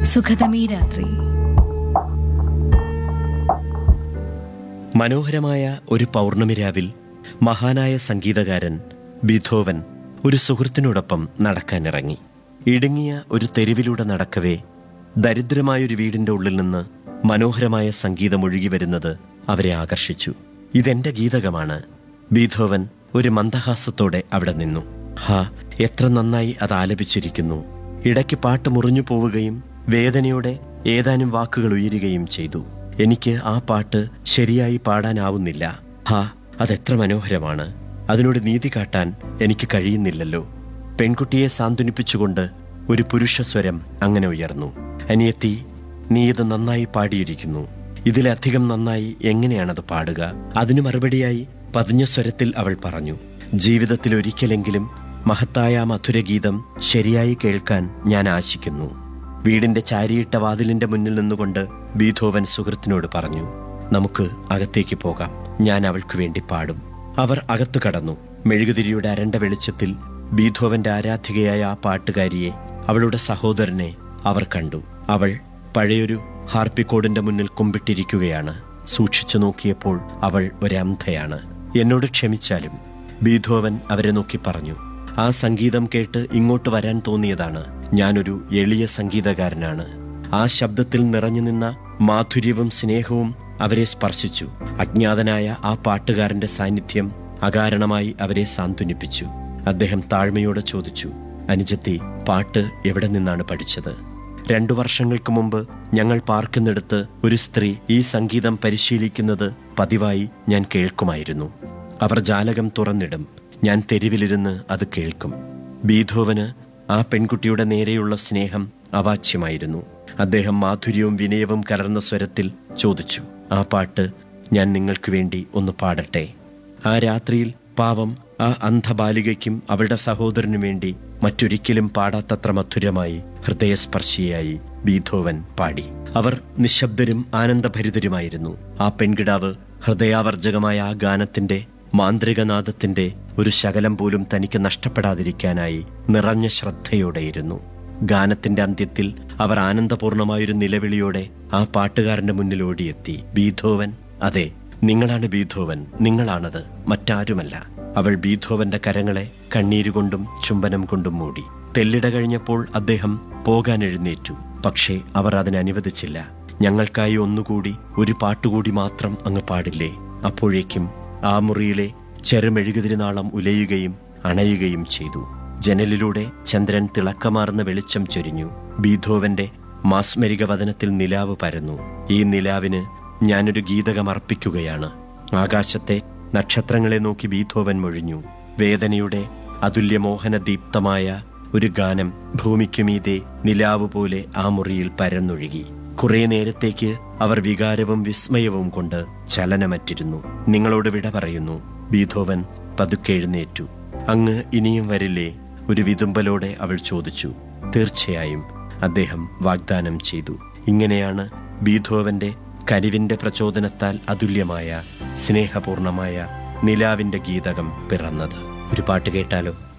സുഖതമീ രാത്രി മനോഹരമായ ഒരു പൗർണമി രാവിൽ മഹാനായ സംഗീതകാരൻ ബിഥോവൻ ഒരു സുഹൃത്തിനോടൊപ്പം നടക്കാനിറങ്ങി ഇടുങ്ങിയ ഒരു തെരുവിലൂടെ നടക്കവേ ദരിദ്രമായൊരു വീടിന്റെ ഉള്ളിൽ നിന്ന് മനോഹരമായ സംഗീതം ഒഴുകി വരുന്നത് അവരെ ആകർഷിച്ചു ഇതെന്റെ ഗീതകമാണ് ബീഥോവൻ ഒരു മന്ദഹാസത്തോടെ അവിടെ നിന്നു ഹാ എത്ര നന്നായി അത് ആലപിച്ചിരിക്കുന്നു ഇടയ്ക്ക് പാട്ട് മുറിഞ്ഞു പോവുകയും വേദനയോടെ ഏതാനും വാക്കുകൾ ഉയരുകയും ചെയ്തു എനിക്ക് ആ പാട്ട് ശരിയായി പാടാനാവുന്നില്ല ഹാ അതെത്ര മനോഹരമാണ് അതിനോട് നീതി കാട്ടാൻ എനിക്ക് കഴിയുന്നില്ലല്ലോ പെൺകുട്ടിയെ സാന്ത്വനിപ്പിച്ചുകൊണ്ട് ഒരു പുരുഷ സ്വരം അങ്ങനെ ഉയർന്നു അനിയത്തി നീ ഇത് നന്നായി പാടിയിരിക്കുന്നു ഇതിലധികം നന്നായി എങ്ങനെയാണത് പാടുക അതിനു മറുപടിയായി പതിഞ്ഞ സ്വരത്തിൽ അവൾ പറഞ്ഞു ജീവിതത്തിൽ ഒരിക്കലെങ്കിലും മഹത്തായ ആ മധുരഗീതം ശരിയായി കേൾക്കാൻ ഞാൻ ആശിക്കുന്നു വീടിന്റെ ചാരിയിട്ട വാതിലിന്റെ മുന്നിൽ നിന്നുകൊണ്ട് ബീഥോവൻ സുഹൃത്തിനോട് പറഞ്ഞു നമുക്ക് അകത്തേക്ക് പോകാം ഞാൻ അവൾക്ക് വേണ്ടി പാടും അവർ അകത്തു കടന്നു മെഴുകുതിരിയുടെ അരണ്ട വെളിച്ചത്തിൽ ബീഥോവന്റെ ആരാധികയായ ആ പാട്ടുകാരിയെ അവളുടെ സഹോദരനെ അവർ കണ്ടു അവൾ പഴയൊരു ഹാർപ്പിക്കോഡിന്റെ മുന്നിൽ കുമ്പിട്ടിരിക്കുകയാണ് സൂക്ഷിച്ചു നോക്കിയപ്പോൾ അവൾ ഒരന്ധയാണ് എന്നോട് ക്ഷമിച്ചാലും ബീഥോവൻ അവരെ നോക്കി പറഞ്ഞു ആ സംഗീതം കേട്ട് ഇങ്ങോട്ട് വരാൻ തോന്നിയതാണ് ഞാനൊരു എളിയ സംഗീതകാരനാണ് ആ ശബ്ദത്തിൽ നിറഞ്ഞു നിന്ന മാധുര്യവും സ്നേഹവും അവരെ സ്പർശിച്ചു അജ്ഞാതനായ ആ പാട്ടുകാരന്റെ സാന്നിധ്യം അകാരണമായി അവരെ സാന്ത്വനിപ്പിച്ചു അദ്ദേഹം താഴ്മയോടെ ചോദിച്ചു അനുജത്തി പാട്ട് എവിടെ നിന്നാണ് പഠിച്ചത് രണ്ടു വർഷങ്ങൾക്ക് മുമ്പ് ഞങ്ങൾ പാർക്കുന്നിടത്ത് ഒരു സ്ത്രീ ഈ സംഗീതം പരിശീലിക്കുന്നത് പതിവായി ഞാൻ കേൾക്കുമായിരുന്നു അവർ ജാലകം തുറന്നിടും ഞാൻ തെരുവിലിരുന്ന് അത് കേൾക്കും ബീധോവന് ആ പെൺകുട്ടിയുടെ നേരെയുള്ള സ്നേഹം അവാച്യമായിരുന്നു അദ്ദേഹം മാധുര്യവും വിനയവും കലർന്ന സ്വരത്തിൽ ചോദിച്ചു ആ പാട്ട് ഞാൻ നിങ്ങൾക്ക് വേണ്ടി ഒന്ന് പാടട്ടെ ആ രാത്രിയിൽ പാവം ആ അന്ധബാലികയ്ക്കും അവളുടെ സഹോദരനു വേണ്ടി മറ്റൊരിക്കലും പാടാത്തത്ര മധുരമായി ഹൃദയസ്പർശിയായി ബീധോവൻ പാടി അവർ നിശബ്ദരും ആനന്ദഭരിതരുമായിരുന്നു ആ പെൺകിടാവ് ഹൃദയാവർജകമായ ആ ഗാനത്തിന്റെ മാന്ത്രികനാദത്തിന്റെ ഒരു ശകലം പോലും തനിക്ക് നഷ്ടപ്പെടാതിരിക്കാനായി നിറഞ്ഞ ശ്രദ്ധയോടെയിരുന്നു ഗാനത്തിന്റെ അന്ത്യത്തിൽ അവർ ആനന്ദപൂർണമായൊരു നിലവിളിയോടെ ആ പാട്ടുകാരന്റെ മുന്നിൽ ഓടിയെത്തി ബീധോവൻ അതെ നിങ്ങളാണ് ബീധോവൻ നിങ്ങളാണത് മറ്റാരുമല്ല അവൾ ബീധോവന്റെ കരങ്ങളെ കണ്ണീരുകൊണ്ടും ചുംബനം കൊണ്ടും മൂടി തെല്ലിട കഴിഞ്ഞപ്പോൾ അദ്ദേഹം പോകാൻ എഴുന്നേറ്റു പക്ഷേ അവർ അതിന് അനുവദിച്ചില്ല ഞങ്ങൾക്കായി ഒന്നുകൂടി ഒരു പാട്ടുകൂടി മാത്രം അങ്ങ് പാടില്ലേ അപ്പോഴേക്കും ആ മുറിയിലെ ചെറുമെഴുകുതിരിനാളം ഉലയുകയും അണയുകയും ചെയ്തു ജനലിലൂടെ ചന്ദ്രൻ തിളക്കമാർന്ന വെളിച്ചം ചൊരിഞ്ഞു ബീധോവന്റെ മാസ്മരിക വദനത്തിൽ നിലാവ് പരന്നു ഈ നിലാവിന് ഞാനൊരു ഗീതകം അർപ്പിക്കുകയാണ് ആകാശത്തെ നക്ഷത്രങ്ങളെ നോക്കി ബീധോവൻ മൊഴിഞ്ഞു വേദനയുടെ അതുല്യമോഹന ദീപ്തമായ ഒരു ഗാനം ഭൂമിക്കുമീതെ നിലാവ് പോലെ ആ മുറിയിൽ പരന്നൊഴുകി കുറെ നേരത്തേക്ക് അവർ വികാരവും വിസ്മയവും കൊണ്ട് ചലനമറ്റിരുന്നു നിങ്ങളോട് വിട പറയുന്നു ബീധോവൻ പതുക്കെ എഴുന്നേറ്റു അങ്ങ് ഇനിയും വരില്ലേ ഒരു വിതുമ്പലോടെ അവൾ ചോദിച്ചു തീർച്ചയായും അദ്ദേഹം വാഗ്ദാനം ചെയ്തു ഇങ്ങനെയാണ് ബീധോവന്റെ കനിവിന്റെ പ്രചോദനത്താൽ അതുല്യമായ സ്നേഹപൂർണമായ നിലാവിന്റെ ഗീതകം പിറന്നത് ഒരു പാട്ട് കേട്ടാലോ